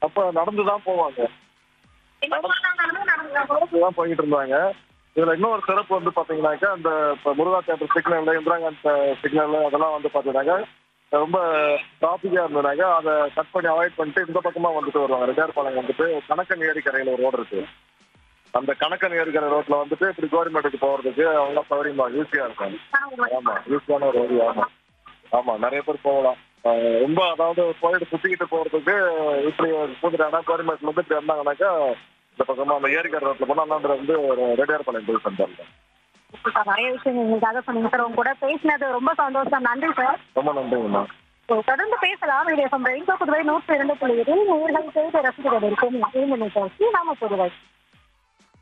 அப்ப நடந்து தான் போவாங்க எங்க போனாலும் நடந்து நடந்து தான் போயிட்டு இருந்தாங்க இதுல இன்னொரு சிறப்பு வந்து பாத்தீங்கன்னாக்கா அந்த இப்ப Muruga theatre signal Indira Gandhi signal அதெல்லாம் வந்து பாத்தீங்கன்னாக்கா ரொம்ப டிராபிக்கா இருந்ததுனாக்கா அதை கட் பண்ணி அவாய்ட் பண்ணிட்டு இந்த பக்கமா வந்துட்டு வருவாங்க ரெட்டியார் பாளையம் வந்துட்டு கணக்கன் ஏரிக்கரையில ஒரு ரோடு இருக்கு அந்த கணக்கன் ஏரிக்கரை ரோட்ல வந்துட்டு இப்படி கோரிமேட்டுக்கு போறதுக்கு அவங்க சௌகரியமா ஈஸியா இருக்கும் ஆமா யூஸ்ஃபுல்லான ஒரு ஏரியா ஆமா ஆமா நிறைய பேர் போகலாம் அஹ் ரொம்ப அதாவது போயிட்டு சுத்திக்கிட்டு போறதுக்கு இப்படி பூந்துட்டாங்கன்னா கோரிமேட்ல இருந்து இப்படி இருந்தாங்கன்னாக்கா இந்த பக்கமா அந்த ஏரிக்கரை ரோட்ல போனா அண்ணாந்துல வந்து ஒரு ரெட்டியார் பாளையம் போய் சென்றாங்க நிறைய விஷயம் எங்களுக்காக சொன்னீங்க சார் உங்க கூட பேசினது ரொம்ப சந்தோஷம் நன்றி சார் ரொம்ப நன்றிங்கண்ணா So, தொடர்ந்து பேசலாம் இது ரெயின்போ புதுவை நூற்றி இரண்டு புள்ளி நேர்கள் செய்து ரசித்து கொண்டிருக்கும் நாம புதுவை